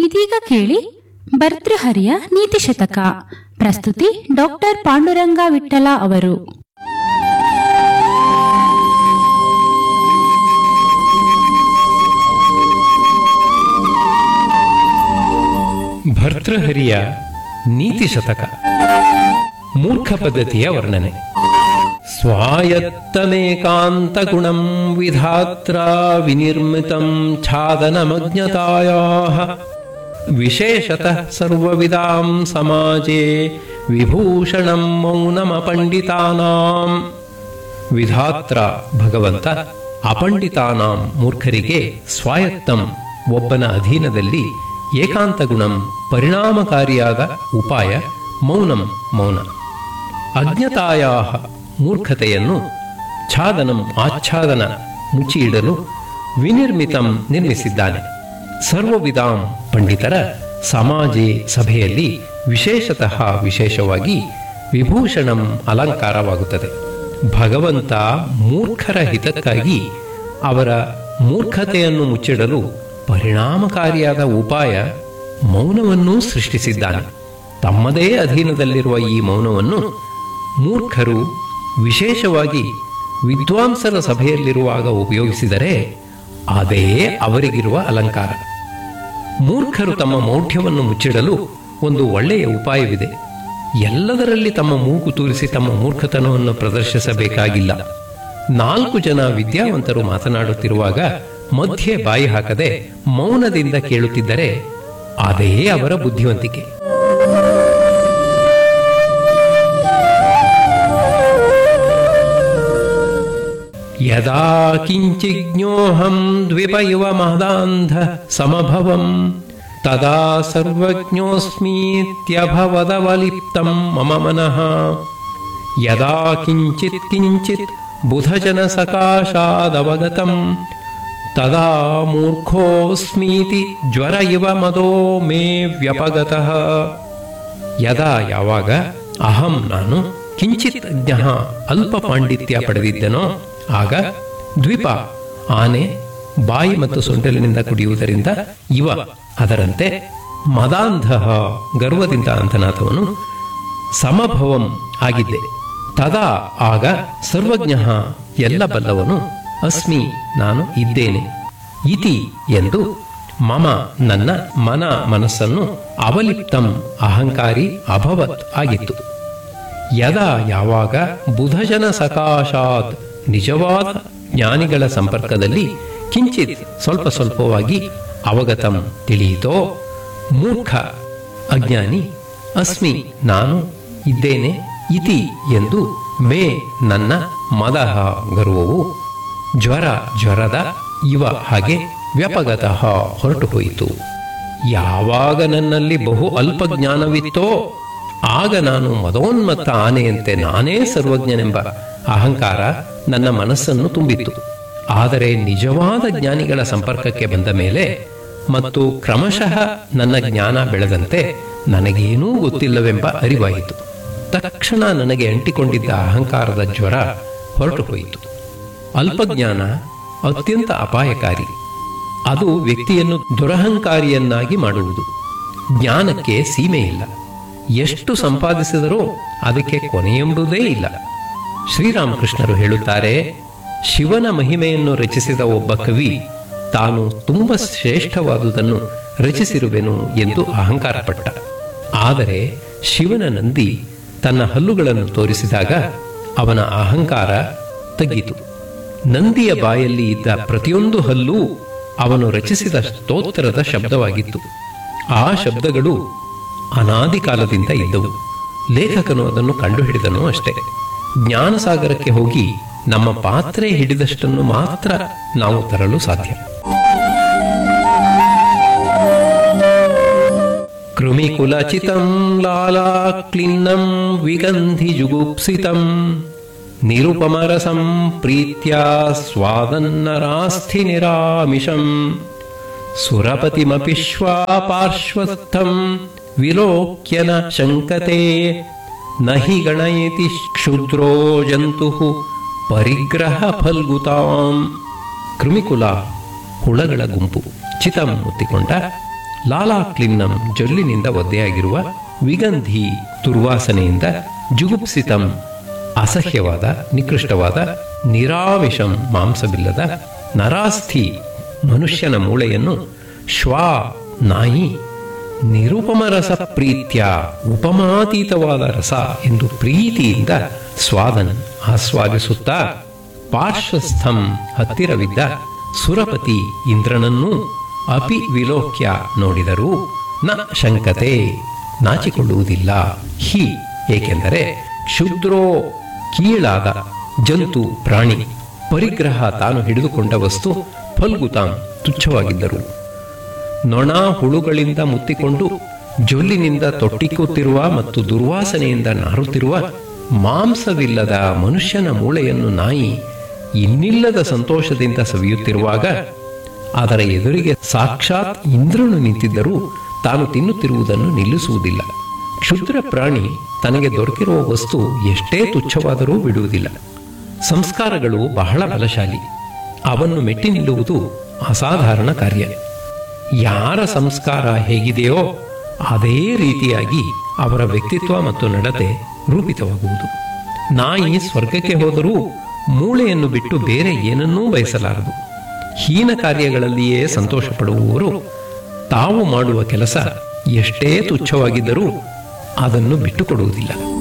ಇದೀಗ ಕೇಳಿ ಭರ್ತೃಹರಿಯ ನೀತಿ ಶತಕ ಪ್ರಸ್ತುತಿ ಡಾಕ್ಟರ್ ಪಾಂಡುರಂಗ ವಿಠಲ ಅವರು ಭರ್ತೃಹರಿಯ ನೀತಿ ಶತಕ ಮೂರ್ಖ ಪದ್ಧತಿಯ ವರ್ಣನೆ ಸ್ವಾಯತ್ತಮೇಕಾಂತ ಗುಣಂ ವಿಧಾತ್ರ ವಿನಿರ್ಮಿತಂ ಛಾದನಮಜ್ಞತಾಯಾ ವಿಶೇಷತಃ ಸರ್ವವಿದಾಂ ಸಮಾಜೆ ವಿಭೂಷಣಂ ಮೌನಮಪಂಡಿತಾನಾಂ ವಿಧಾತ್ರ ಭಗವಂತ ಅಪಂಡಿತಾನಾಂ ಮೂರ್ಖರಿಗೆ ಸ್ವಾಯತ್ತಂ ಒಬ್ಬನ ಅಧೀನದಲ್ಲಿ ಏಕಾಂತ ಗುಣಂ ಪರಿಣಾಮಕಾರಿಯಾದ ಉಪಾಯ ಮೌನಂ ಮೌನ ಅಜ್ಞತಾಯ ಮೂರ್ಖತೆಯನ್ನು ಛಾದನಂ ಆಚ್ಛಾದನ ಮುಚ್ಚಿಯಿಡಲು ವಿನಿರ್ಮಿತಂ ನಿರ್ಮಿಸಿದ್ದಾನೆ ಸರ್ವವಿಧಾಂ ಪಂಡಿತರ ಸಮಾಜೆ ಸಭೆಯಲ್ಲಿ ವಿಶೇಷತಃ ವಿಶೇಷವಾಗಿ ವಿಭೂಷಣಂ ಅಲಂಕಾರವಾಗುತ್ತದೆ ಭಗವಂತ ಮೂರ್ಖರ ಹಿತಕ್ಕಾಗಿ ಅವರ ಮೂರ್ಖತೆಯನ್ನು ಮುಚ್ಚಿಡಲು ಪರಿಣಾಮಕಾರಿಯಾದ ಉಪಾಯ ಮೌನವನ್ನೂ ಸೃಷ್ಟಿಸಿದ್ದಾನೆ ತಮ್ಮದೇ ಅಧೀನದಲ್ಲಿರುವ ಈ ಮೌನವನ್ನು ಮೂರ್ಖರು ವಿಶೇಷವಾಗಿ ವಿದ್ವಾಂಸರ ಸಭೆಯಲ್ಲಿರುವಾಗ ಉಪಯೋಗಿಸಿದರೆ ಅದೇ ಅವರಿಗಿರುವ ಅಲಂಕಾರ ಮೂರ್ಖರು ತಮ್ಮ ಮೌಢ್ಯವನ್ನು ಮುಚ್ಚಿಡಲು ಒಂದು ಒಳ್ಳೆಯ ಉಪಾಯವಿದೆ ಎಲ್ಲದರಲ್ಲಿ ತಮ್ಮ ಮೂಗು ತೂರಿಸಿ ತಮ್ಮ ಮೂರ್ಖತನವನ್ನು ಪ್ರದರ್ಶಿಸಬೇಕಾಗಿಲ್ಲ ನಾಲ್ಕು ಜನ ವಿದ್ಯಾವಂತರು ಮಾತನಾಡುತ್ತಿರುವಾಗ ಮಧ್ಯೆ ಬಾಯಿ ಹಾಕದೆ ಮೌನದಿಂದ ಕೇಳುತ್ತಿದ್ದರೆ ಅದೇ ಅವರ ಬುದ್ಧಿವಂತಿಕೆ ಯದಾ ಕಿಂಚಿಜ್ಞೋಹಂ ದ್ವಿಪ ಇವ ಮಹದಾಂಧ ಸಮಭವಂ ತದಾ ಸರ್ವಜ್ಞೋಸ್ಮೀತ್ಯಭವದವಲಿಪ್ತಂ ಮಮ ಮನಃ ಯದಾ ಕಿಂಚಿತ್ ಕಿಂಚಿತ್ ಬುಧಜನ ಸಕಾಶಾದವಗತಂ ತದಾ ಮೂರ್ಖೋಸ್ಮೀತಿ ಜ್ವರ ಇವ ಮದೋ ಮೇ ವ್ಯಪಗತಃ ಯದಾ ಯಾವಾಗ ಅಹಂ ನಾನು ಕಿಂಚಿತ್ ಜ್ಞ ಅಲ್ಪ ಪಾಂಡಿತ್ಯ ಪಡೆದಿದ್ದನೋ ಆಗ ದ್ವೀಪ ಆನೆ ಬಾಯಿ ಮತ್ತು ಸೊಂಟಲಿನಿಂದ ಕುಡಿಯುವುದರಿಂದ ಇವ ಅದರಂತೆ ಮದಾಂಧ ಗರ್ವದಿಂದ ಅಂತನಾಥವನು ಸಮಭವಂ ಆಗಿದ್ದೆ ತದಾ ಆಗ ಸರ್ವಜ್ಞ ಎಲ್ಲ ಬಲ್ಲವನು ಅಸ್ಮಿ ನಾನು ಇದ್ದೇನೆ ಇತಿ ಎಂದು ಮಮ ನನ್ನ ಮನ ಮನಸ್ಸನ್ನು ಅವಲಿಪ್ತಂ ಅಹಂಕಾರಿ ಅಭವತ್ ಆಗಿತ್ತು ಯದಾ ಯಾವಾಗ ಬುಧಜನ ಸಕಾಶಾತ್ ನಿಜವಾದ ಜ್ಞಾನಿಗಳ ಸಂಪರ್ಕದಲ್ಲಿ ಕಿಂಚಿತ್ ಸ್ವಲ್ಪ ಸ್ವಲ್ಪವಾಗಿ ಅವಗತಂ ತಿಳಿಯಿತೋ ಮೂರ್ಖ ಅಜ್ಞಾನಿ ಅಸ್ಮಿ ನಾನು ಇದ್ದೇನೆ ಇತಿ ಎಂದು ಮೇ ನನ್ನ ಮದಹ ಗರ್ವವು ಜ್ವರ ಜ್ವರದ ಇವ ಹಾಗೆ ವ್ಯಪಗತಃ ಹೊರಟು ಹೋಯಿತು ಯಾವಾಗ ನನ್ನಲ್ಲಿ ಬಹು ಅಲ್ಪ ಜ್ಞಾನವಿತ್ತೋ ಆಗ ನಾನು ಮದೋನ್ಮತ್ತ ಆನೆಯಂತೆ ನಾನೇ ಸರ್ವಜ್ಞನೆಂಬ ಅಹಂಕಾರ ನನ್ನ ಮನಸ್ಸನ್ನು ತುಂಬಿತ್ತು ಆದರೆ ನಿಜವಾದ ಜ್ಞಾನಿಗಳ ಸಂಪರ್ಕಕ್ಕೆ ಬಂದ ಮೇಲೆ ಮತ್ತು ಕ್ರಮಶಃ ನನ್ನ ಜ್ಞಾನ ಬೆಳೆದಂತೆ ನನಗೇನೂ ಗೊತ್ತಿಲ್ಲವೆಂಬ ಅರಿವಾಯಿತು ತಕ್ಷಣ ನನಗೆ ಅಂಟಿಕೊಂಡಿದ್ದ ಅಹಂಕಾರದ ಜ್ವರ ಹೊರಟು ಹೋಯಿತು ಅಲ್ಪಜ್ಞಾನ ಅತ್ಯಂತ ಅಪಾಯಕಾರಿ ಅದು ವ್ಯಕ್ತಿಯನ್ನು ದುರಹಂಕಾರಿಯನ್ನಾಗಿ ಮಾಡುವುದು ಜ್ಞಾನಕ್ಕೆ ಸೀಮೆ ಇಲ್ಲ ಎಷ್ಟು ಸಂಪಾದಿಸಿದರೂ ಅದಕ್ಕೆ ಕೊನೆಯೆಂಬುದೇ ಇಲ್ಲ ಶ್ರೀರಾಮಕೃಷ್ಣರು ಹೇಳುತ್ತಾರೆ ಶಿವನ ಮಹಿಮೆಯನ್ನು ರಚಿಸಿದ ಒಬ್ಬ ಕವಿ ತಾನು ತುಂಬ ಶ್ರೇಷ್ಠವಾದುದನ್ನು ರಚಿಸಿರುವೆನು ಎಂದು ಅಹಂಕಾರಪಟ್ಟ ಆದರೆ ಶಿವನ ನಂದಿ ತನ್ನ ಹಲ್ಲುಗಳನ್ನು ತೋರಿಸಿದಾಗ ಅವನ ಅಹಂಕಾರ ತಗ್ಗಿತು ನಂದಿಯ ಬಾಯಲ್ಲಿ ಇದ್ದ ಪ್ರತಿಯೊಂದು ಹಲ್ಲೂ ಅವನು ರಚಿಸಿದ ಸ್ತೋತ್ರದ ಶಬ್ದವಾಗಿತ್ತು ಆ ಶಬ್ದಗಳು ಅನಾದಿ ಕಾಲದಿಂದ ಇದ್ದವು ಲೇಖಕನು ಅದನ್ನು ಕಂಡುಹಿಡಿದನು ಅಷ್ಟೇ ಜ್ಞಾನಸಾಗರಕ್ಕೆ ಹೋಗಿ ನಮ್ಮ ಪಾತ್ರೆ ಹಿಡಿದಷ್ಟನ್ನು ಮಾತ್ರ ನಾವು ತರಲು ಸಾಧ್ಯ ಕೃಮಿಕುಲಚಿತಂ ಲಾಲಾಕ್ಲಿನ್ನಂ ವಿಗಂಧಿ ಜುಗುಪ್ಸಿತಂ ನಿರುಪಮರಸಂ ಪ್ರೀತ್ಯಾ ಸ್ವಾದನ್ನರಾಸ್ಥಿ ನಿರಾಮಿಷಂ ಸುರಪತಿಮಪಿ ಶ್ವಾಪಾರ್ಶ್ವಸ್ಥಂ ವಿಲೋಕ್ಯನ ಶಂಕತೆ ನ ಹಿ ಗಣಯತಿ ಕ್ಷುದ್ರೋ ಜಂತು ಪರಿಗ್ರಹ ಫಲ್ಗುತಾಂ ಕೃಮಿಕುಲ ಹುಳಗಳ ಗುಂಪು ಚಿತಂ ಮುತ್ತಿಕೊಂಡ ಲಾಲಾಕ್ಲಿನ್ನಂ ಜೊಲ್ಲಿನಿಂದ ಒದ್ದೆಯಾಗಿರುವ ವಿಗಂಧಿ ದುರ್ವಾಸನೆಯಿಂದ ಜುಗುಪ್ಸಿತಂ ಅಸಹ್ಯವಾದ ನಿಕೃಷ್ಟವಾದ ನಿರಾಮಿಷಂ ಮಾಂಸವಿಲ್ಲದ ನರಾಸ್ಥಿ ಮನುಷ್ಯನ ಮೂಳೆಯನ್ನು ಶ್ವಾ ನಾಯಿ ನಿರುಪಮ ರಸ ಪ್ರೀತ್ಯ ಉಪಮಾತೀತವಾದ ರಸ ಎಂದು ಪ್ರೀತಿಯಿಂದ ಸ್ವಾದನ್ ಆಸ್ವಾದಿಸುತ್ತಾ ಪಾರ್ಶ್ವಸ್ಥಂ ಹತ್ತಿರವಿದ್ದ ಸುರಪತಿ ಇಂದ್ರನನ್ನೂ ಅಪಿ ವಿಲೋಕ್ಯ ನೋಡಿದರೂ ನ ಶಂಕತೆ ನಾಚಿಕೊಳ್ಳುವುದಿಲ್ಲ ಹಿ ಏಕೆಂದರೆ ಕ್ಷುದ್ರೋ ಕೀಳಾದ ಜಂತು ಪ್ರಾಣಿ ಪರಿಗ್ರಹ ತಾನು ಹಿಡಿದುಕೊಂಡ ವಸ್ತು ಫಲ್ಗುತಾಂ ತುಚ್ಛವಾಗಿದ್ದರು ನೊಣ ಹುಳುಗಳಿಂದ ಮುತ್ತಿಕೊಂಡು ಜೊಲ್ಲಿನಿಂದ ತೊಟ್ಟಿಕ್ಕುತ್ತಿರುವ ಮತ್ತು ದುರ್ವಾಸನೆಯಿಂದ ನಾರುತ್ತಿರುವ ಮಾಂಸವಿಲ್ಲದ ಮನುಷ್ಯನ ಮೂಳೆಯನ್ನು ನಾಯಿ ಇನ್ನಿಲ್ಲದ ಸಂತೋಷದಿಂದ ಸವಿಯುತ್ತಿರುವಾಗ ಅದರ ಎದುರಿಗೆ ಸಾಕ್ಷಾತ್ ಇಂದ್ರನು ನಿಂತಿದ್ದರೂ ತಾನು ತಿನ್ನುತ್ತಿರುವುದನ್ನು ನಿಲ್ಲಿಸುವುದಿಲ್ಲ ಕ್ಷುದ್ರ ಪ್ರಾಣಿ ತನಗೆ ದೊರಕಿರುವ ವಸ್ತು ಎಷ್ಟೇ ತುಚ್ಛವಾದರೂ ಬಿಡುವುದಿಲ್ಲ ಸಂಸ್ಕಾರಗಳು ಬಹಳ ಬಲಶಾಲಿ ಅವನ್ನು ಮೆಟ್ಟಿ ನಿಲ್ಲುವುದು ಅಸಾಧಾರಣ ಕಾರ್ಯ ಯಾರ ಸಂಸ್ಕಾರ ಹೇಗಿದೆಯೋ ಅದೇ ರೀತಿಯಾಗಿ ಅವರ ವ್ಯಕ್ತಿತ್ವ ಮತ್ತು ನಡತೆ ರೂಪಿತವಾಗುವುದು ನಾಯಿ ಸ್ವರ್ಗಕ್ಕೆ ಹೋದರೂ ಮೂಳೆಯನ್ನು ಬಿಟ್ಟು ಬೇರೆ ಏನನ್ನೂ ಬಯಸಲಾರದು ಹೀನ ಕಾರ್ಯಗಳಲ್ಲಿಯೇ ಸಂತೋಷ ಪಡುವವರು ತಾವು ಮಾಡುವ ಕೆಲಸ ಎಷ್ಟೇ ತುಚ್ಛವಾಗಿದ್ದರೂ ಅದನ್ನು ಬಿಟ್ಟುಕೊಡುವುದಿಲ್ಲ